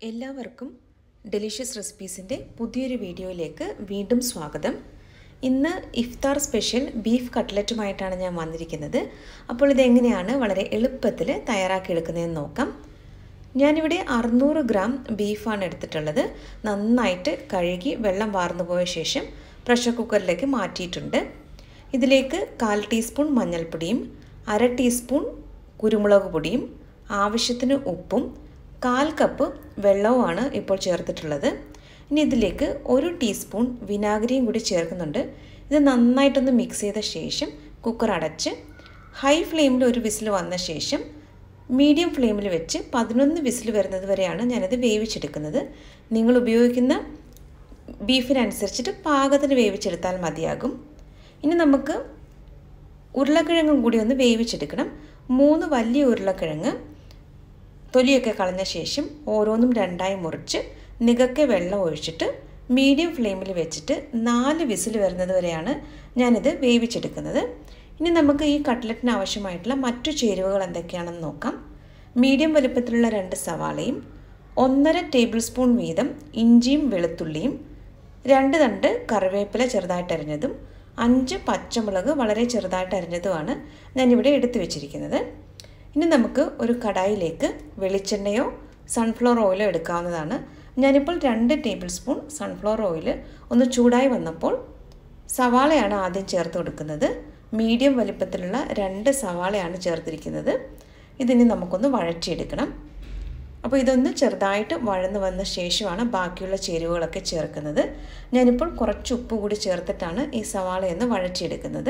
എല്ലാവർക്കും ഡെലിഷ്യസ് റെസിപ്പീസിൻ്റെ പുതിയൊരു വീഡിയോയിലേക്ക് വീണ്ടും സ്വാഗതം ഇന്ന് ഇഫ്താർ സ്പെഷ്യൽ ബീഫ് കട്ട്ലറ്റുമായിട്ടാണ് ഞാൻ വന്നിരിക്കുന്നത് അപ്പോൾ ഇതെങ്ങനെയാണ് വളരെ എളുപ്പത്തിൽ തയ്യാറാക്കിയെടുക്കുന്നതെന്ന് നോക്കാം ഞാനിവിടെ അറുന്നൂറ് ഗ്രാം ബീഫാണ് എടുത്തിട്ടുള്ളത് നന്നായിട്ട് കഴുകി വെള്ളം വാർന്നു പോയ ശേഷം പ്രഷർ കുക്കറിലേക്ക് മാറ്റിയിട്ടുണ്ട് ഇതിലേക്ക് കാൽ ടീസ്പൂൺ മഞ്ഞൾപ്പൊടിയും അര ടീസ്പൂൺ കുരുമുളക് പൊടിയും ആവശ്യത്തിന് ഉപ്പും കാൽ കപ്പ് വെള്ളവുമാണ് ഇപ്പോൾ ചേർത്തിട്ടുള്ളത് ഇനി ഇതിലേക്ക് ഒരു ടീസ്പൂൺ വിനാഗിരിയും കൂടി ചേർക്കുന്നുണ്ട് ഇത് നന്നായിട്ടൊന്ന് മിക്സ് ചെയ്ത ശേഷം കുക്കർ അടച്ച് ഹൈ ഫ്ലെയിമിൽ ഒരു വിസിൽ വന്ന ശേഷം മീഡിയം ഫ്ലെയിമിൽ വെച്ച് പതിനൊന്ന് വിസിൽ വരുന്നത് വരെയാണ് ഞാനത് വേവിച്ചെടുക്കുന്നത് നിങ്ങൾ ഉപയോഗിക്കുന്ന ബീഫിനനുസരിച്ചിട്ട് പാകത്തിന് വേവിച്ചെടുത്താൽ മതിയാകും ഇനി നമുക്ക് ഉരുളക്കിഴങ്ങും കൂടി ഒന്ന് വേവിച്ചെടുക്കണം മൂന്ന് വലിയ ഉരുളക്കിഴങ്ങ് തൊലിയൊക്കെ കളഞ്ഞ ശേഷം ഓരോന്നും രണ്ടായി മുറിച്ച് നികക്കെ വെള്ളം ഒഴിച്ചിട്ട് മീഡിയം ഫ്ലെയിമിൽ വെച്ചിട്ട് നാല് വിസിൽ വരുന്നത് വരെയാണ് ഞാനിത് വേവിച്ചെടുക്കുന്നത് ഇനി നമുക്ക് ഈ കട്ട്ലറ്റിന് ആവശ്യമായിട്ടുള്ള മറ്റു ചേരുവകൾ എന്തൊക്കെയാണെന്ന് നോക്കാം മീഡിയം വലുപ്പത്തിലുള്ള രണ്ട് സവാളയും ഒന്നര ടേബിൾ സ്പൂൺ വീതം ഇഞ്ചിയും വെളുത്തുള്ളിയും രണ്ട് തണ്ട് കറിവേപ്പില ചെറുതായിട്ട് അരിഞ്ഞതും അഞ്ച് പച്ചമുളക് വളരെ ചെറുതായിട്ട് അരിഞ്ഞതുമാണ് ഞാനിവിടെ എടുത്തു വെച്ചിരിക്കുന്നത് ഇനി നമുക്ക് ഒരു കടായിലേക്ക് വെളിച്ചെണ്ണയോ സൺഫ്ലവർ ഓയിലോ എടുക്കാവുന്നതാണ് ഞാനിപ്പോൾ രണ്ട് ടേബിൾ സ്പൂൺ സൺഫ്ലവർ ഓയിൽ ഒന്ന് ചൂടായി വന്നപ്പോൾ സവാളയാണ് ആദ്യം ചേർത്ത് കൊടുക്കുന്നത് മീഡിയം വലിപ്പത്തിലുള്ള രണ്ട് സവാളയാണ് ചേർത്തിരിക്കുന്നത് ഇതിനി നമുക്കൊന്ന് വഴറ്റിയെടുക്കണം അപ്പോൾ ഇതൊന്ന് ചെറുതായിട്ട് വഴന്ന് വന്ന ശേഷമാണ് ബാക്കിയുള്ള ചേരുവകളൊക്കെ ചേർക്കുന്നത് ഞാനിപ്പോൾ കുറച്ച് ഉപ്പ് കൂടി ചേർത്തിട്ടാണ് ഈ സവാളയൊന്ന് വഴറ്റിയെടുക്കുന്നത്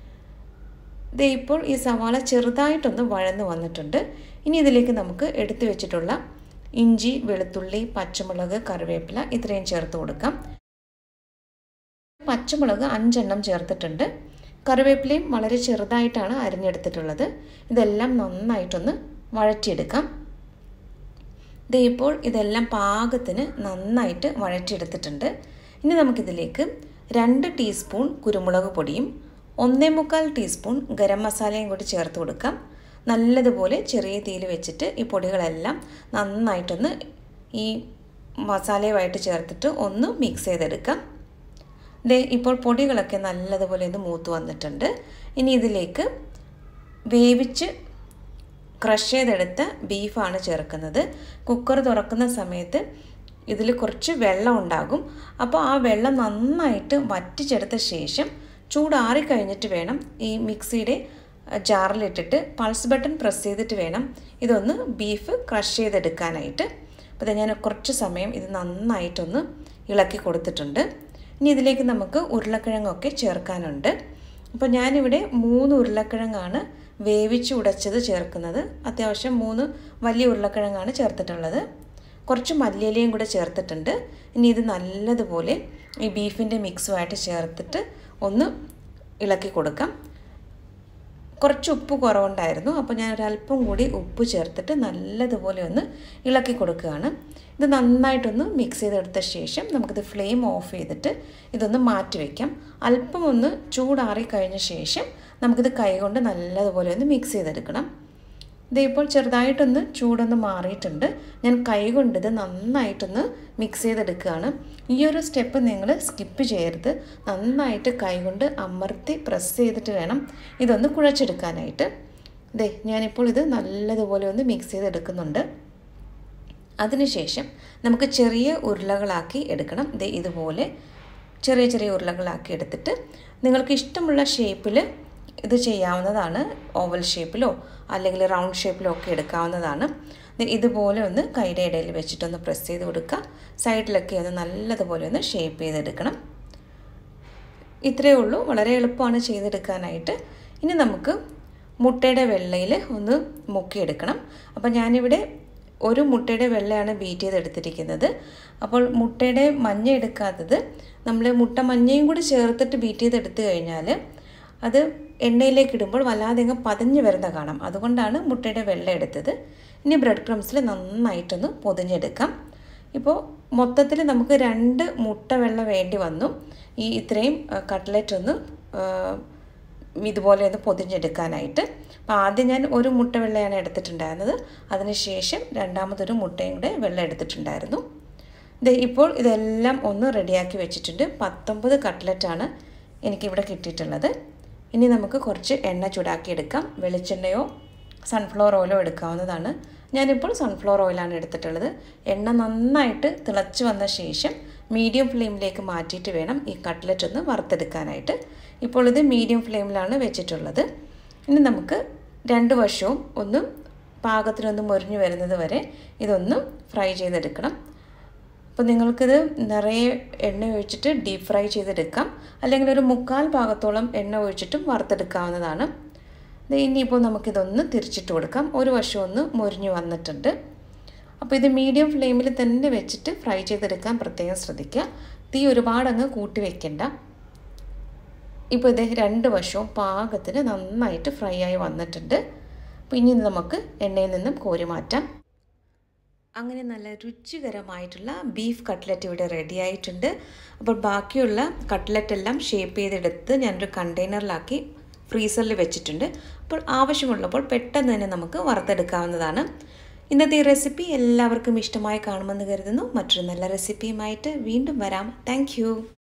ദേ ഇപ്പോൾ ഈ സവാള ചെറുതായിട്ടൊന്ന് വഴന്ന് വന്നിട്ടുണ്ട് ഇനി ഇതിലേക്ക് നമുക്ക് എടുത്തു വെച്ചിട്ടുള്ള ഇഞ്ചി വെളുത്തുള്ളി പച്ചമുളക് കറിവേപ്പില ഇത്രയും ചേർത്ത് കൊടുക്കാം പച്ചമുളക് അഞ്ചെണ്ണം ചേർത്തിട്ടുണ്ട് കറിവേപ്പിലയും വളരെ ചെറുതായിട്ടാണ് അരിഞ്ഞെടുത്തിട്ടുള്ളത് ഇതെല്ലാം നന്നായിട്ടൊന്ന് വഴറ്റിയെടുക്കാം ദേ ഇപ്പോൾ ഇതെല്ലാം പാകത്തിന് നന്നായിട്ട് വഴറ്റിയെടുത്തിട്ടുണ്ട് ഇനി നമുക്കിതിലേക്ക് രണ്ട് ടീസ്പൂൺ കുരുമുളക് പൊടിയും ഒന്നേ മുക്കാൽ ടീസ്പൂൺ ഗരം മസാലയും കൂടി ചേർത്ത് കൊടുക്കാം നല്ലതുപോലെ ചെറിയ തീയിൽ വെച്ചിട്ട് ഈ പൊടികളെല്ലാം നന്നായിട്ടൊന്ന് ഈ മസാലയുമായിട്ട് ചേർത്തിട്ട് ഒന്ന് മിക്സ് ചെയ്തെടുക്കാം ദേ ഇപ്പോൾ പൊടികളൊക്കെ നല്ലതുപോലെ ഒന്ന് മൂത്ത് വന്നിട്ടുണ്ട് ഇനി ഇതിലേക്ക് വേവിച്ച് ക്രഷ് ചെയ്തെടുത്ത ബീഫാണ് ചേർക്കുന്നത് കുക്കർ തുറക്കുന്ന സമയത്ത് ഇതിൽ കുറച്ച് വെള്ളം ഉണ്ടാകും അപ്പോൾ ആ വെള്ളം നന്നായിട്ട് വറ്റിച്ചെടുത്ത ശേഷം ചൂടാറി കഴിഞ്ഞിട്ട് വേണം ഈ മിക്സിയുടെ ജാറിലിട്ടിട്ട് പൾസ് ബട്ടൺ പ്രസ് ചെയ്തിട്ട് വേണം ഇതൊന്ന് ബീഫ് ക്രഷ് ചെയ്തെടുക്കാനായിട്ട് അപ്പോൾ ഞാൻ കുറച്ച് സമയം ഇത് നന്നായിട്ടൊന്ന് ഇളക്കി കൊടുത്തിട്ടുണ്ട് ഇനി ഇതിലേക്ക് നമുക്ക് ഉരുളക്കിഴങ്ങൊക്കെ ചേർക്കാനുണ്ട് അപ്പോൾ ഞാനിവിടെ മൂന്ന് ഉരുളക്കിഴങ്ങാണ് വേവിച്ച് ഉടച്ചത് ചേർക്കുന്നത് അത്യാവശ്യം മൂന്ന് വലിയ ഉരുളക്കിഴങ്ങാണ് ചേർത്തിട്ടുള്ളത് കുറച്ച് മല്ലിയിലയും കൂടെ ചേർത്തിട്ടുണ്ട് ഇനി ഇത് നല്ലതുപോലെ ഈ ബീഫിൻ്റെ മിക്സുമായിട്ട് ചേർത്തിട്ട് ഒന്ന് ഇളക്കി കൊടുക്കാം കുറച്ച് ഉപ്പ് കുറവുണ്ടായിരുന്നു അപ്പോൾ ഞാൻ ഒരല്പം കൂടി ഉപ്പ് ചേർത്തിട്ട് നല്ലതുപോലെ ഒന്ന് ഇളക്കി കൊടുക്കുകയാണ് ഇത് നന്നായിട്ടൊന്ന് മിക്സ് ചെയ്തെടുത്ത ശേഷം നമുക്കിത് ഫ്ലെയിം ഓഫ് ചെയ്തിട്ട് ഇതൊന്ന് മാറ്റി വയ്ക്കാം അല്പം ഒന്ന് ചൂടാറി കഴിഞ്ഞ ശേഷം നമുക്കിത് കൈകൊണ്ട് നല്ലതുപോലെ ഒന്ന് മിക്സ് ചെയ്തെടുക്കണം ഇത് ഇപ്പോൾ ചെറുതായിട്ടൊന്ന് ചൂടൊന്ന് മാറിയിട്ടുണ്ട് ഞാൻ കൈ കൊണ്ട് ഇത് നന്നായിട്ടൊന്ന് മിക്സ് ചെയ്തെടുക്കുകയാണ് ഈ ഒരു സ്റ്റെപ്പ് നിങ്ങൾ സ്കിപ്പ് ചെയ്യരുത് നന്നായിട്ട് കൈ കൊണ്ട് അമർത്തി പ്രസ് ചെയ്തിട്ട് വേണം ഇതൊന്ന് കുഴച്ചെടുക്കാനായിട്ട് ദേ ഞാനിപ്പോൾ ഇത് നല്ലതുപോലെ ഒന്ന് മിക്സ് ചെയ്തെടുക്കുന്നുണ്ട് അതിനുശേഷം നമുക്ക് ചെറിയ ഉരുളകളാക്കി എടുക്കണം ദേ ഇതുപോലെ ചെറിയ ചെറിയ ഉരുളകളാക്കി എടുത്തിട്ട് നിങ്ങൾക്ക് ഇഷ്ടമുള്ള ഷേപ്പിൽ ഇത് ചെയ്യാവുന്നതാണ് ഓവൽ ഷേപ്പിലോ അല്ലെങ്കിൽ റൗണ്ട് ഷേപ്പിലോ ഒക്കെ എടുക്കാവുന്നതാണ് ഇതുപോലെ ഒന്ന് കൈയുടെ ഇടയിൽ വെച്ചിട്ടൊന്ന് പ്രസ് ചെയ്ത് കൊടുക്കുക സൈഡിലൊക്കെ ഒന്ന് നല്ലതുപോലെ ഒന്ന് ഷേപ്പ് ചെയ്തെടുക്കണം ഇത്രയേ ഉള്ളൂ വളരെ എളുപ്പമാണ് ചെയ്തെടുക്കാനായിട്ട് ഇനി നമുക്ക് മുട്ടയുടെ വെള്ളയിൽ ഒന്ന് മുക്കിയെടുക്കണം അപ്പോൾ ഞാനിവിടെ ഒരു മുട്ടയുടെ വെള്ളയാണ് ബീറ്റ് ചെയ്തെടുത്തിരിക്കുന്നത് അപ്പോൾ മുട്ടയുടെ മഞ്ഞ എടുക്കാത്തത് നമ്മൾ മുട്ട മഞ്ഞയും കൂടി ചേർത്തിട്ട് ബീറ്റ് ചെയ്തെടുത്തു കഴിഞ്ഞാൽ അത് എണ്ണയിലേക്ക് ഇടുമ്പോൾ വല്ലാതെ അങ്ങ് പതഞ്ഞ് വരുന്ന കാണാം അതുകൊണ്ടാണ് മുട്ടയുടെ വെള്ള എടുത്തത് ഇനി ബ്രെഡ് ക്രംസിൽ നന്നായിട്ടൊന്ന് പൊതിഞ്ഞെടുക്കാം ഇപ്പോൾ മൊത്തത്തിൽ നമുക്ക് രണ്ട് മുട്ട വെള്ള വേണ്ടി വന്നു ഈ ഇത്രയും കട്ട്ലറ്റ് ഒന്ന് ഇതുപോലെ ഒന്ന് പൊതിഞ്ഞെടുക്കാനായിട്ട് അപ്പോൾ ആദ്യം ഞാൻ ഒരു മുട്ട വെള്ളയാണ് എടുത്തിട്ടുണ്ടായിരുന്നത് അതിനുശേഷം രണ്ടാമതൊരു മുട്ടയും കൂടെ വെള്ളം എടുത്തിട്ടുണ്ടായിരുന്നു ദേ ഇപ്പോൾ ഇതെല്ലാം ഒന്ന് റെഡിയാക്കി വെച്ചിട്ടുണ്ട് പത്തൊമ്പത് കട്ട്ലറ്റാണ് എനിക്കിവിടെ കിട്ടിയിട്ടുള്ളത് ഇനി നമുക്ക് കുറച്ച് എണ്ണ ചൂടാക്കിയെടുക്കാം വെളിച്ചെണ്ണയോ സൺഫ്ലവർ ഓയിലോ എടുക്കാവുന്നതാണ് ഞാനിപ്പോൾ സൺഫ്ലവർ ഓയിലാണ് എടുത്തിട്ടുള്ളത് എണ്ണ നന്നായിട്ട് തിളച്ച് വന്ന ശേഷം മീഡിയം ഫ്ലെയിമിലേക്ക് മാറ്റിയിട്ട് വേണം ഈ കട്ട്ലറ്റ് ഒന്ന് വറുത്തെടുക്കാനായിട്ട് ഇപ്പോൾ ഇത് മീഡിയം ഫ്ലെയിമിലാണ് വെച്ചിട്ടുള്ളത് ഇനി നമുക്ക് രണ്ട് വശവും ഒന്ന് പാകത്തിനൊന്ന് മുരിഞ്ഞു വരുന്നത് വരെ ഇതൊന്ന് ഫ്രൈ ചെയ്തെടുക്കണം അപ്പോൾ നിങ്ങൾക്കിത് നിറയെ എണ്ണ ഒഴിച്ചിട്ട് ഡീപ്പ് ഫ്രൈ ചെയ്തെടുക്കാം അല്ലെങ്കിൽ ഒരു മുക്കാൽ ഭാഗത്തോളം എണ്ണ ഒഴിച്ചിട്ടും വറുത്തെടുക്കാവുന്നതാണ് ഇനിയിപ്പോൾ നമുക്കിതൊന്ന് തിരിച്ചിട്ട് കൊടുക്കാം ഒരു വശം ഒന്ന് മുരിഞ്ഞു വന്നിട്ടുണ്ട് അപ്പോൾ ഇത് മീഡിയം ഫ്ലെയിമിൽ തന്നെ വെച്ചിട്ട് ഫ്രൈ ചെയ്തെടുക്കാൻ പ്രത്യേകം ശ്രദ്ധിക്കുക തീ ഒരുപാട് അങ്ങ് കൂട്ടി വെക്കണ്ട ഇപ്പോൾ ഇത് രണ്ട് വശവും പാകത്തിന് നന്നായിട്ട് ഫ്രൈ ആയി വന്നിട്ടുണ്ട് അപ്പോൾ ഇനി നമുക്ക് എണ്ണയിൽ നിന്നും കോരി മാറ്റാം അങ്ങനെ നല്ല രുചികരമായിട്ടുള്ള ബീഫ് കട്ട്ലറ്റ് ഇവിടെ റെഡി ആയിട്ടുണ്ട് അപ്പോൾ ബാക്കിയുള്ള കട്ട്ലറ്റ് എല്ലാം ഷേപ്പ് ചെയ്തെടുത്ത് ഞാനൊരു കണ്ടെയ്നറിലാക്കി ഫ്രീസറിൽ വെച്ചിട്ടുണ്ട് അപ്പോൾ ആവശ്യമുള്ളപ്പോൾ പെട്ടെന്ന് തന്നെ നമുക്ക് വറുത്തെടുക്കാവുന്നതാണ് ഇന്നത്തെ ഈ റെസിപ്പി എല്ലാവർക്കും ഇഷ്ടമായി കാണുമെന്ന് കരുതുന്നു മറ്റൊരു നല്ല റെസിപ്പിയുമായിട്ട് വീണ്ടും വരാം താങ്ക്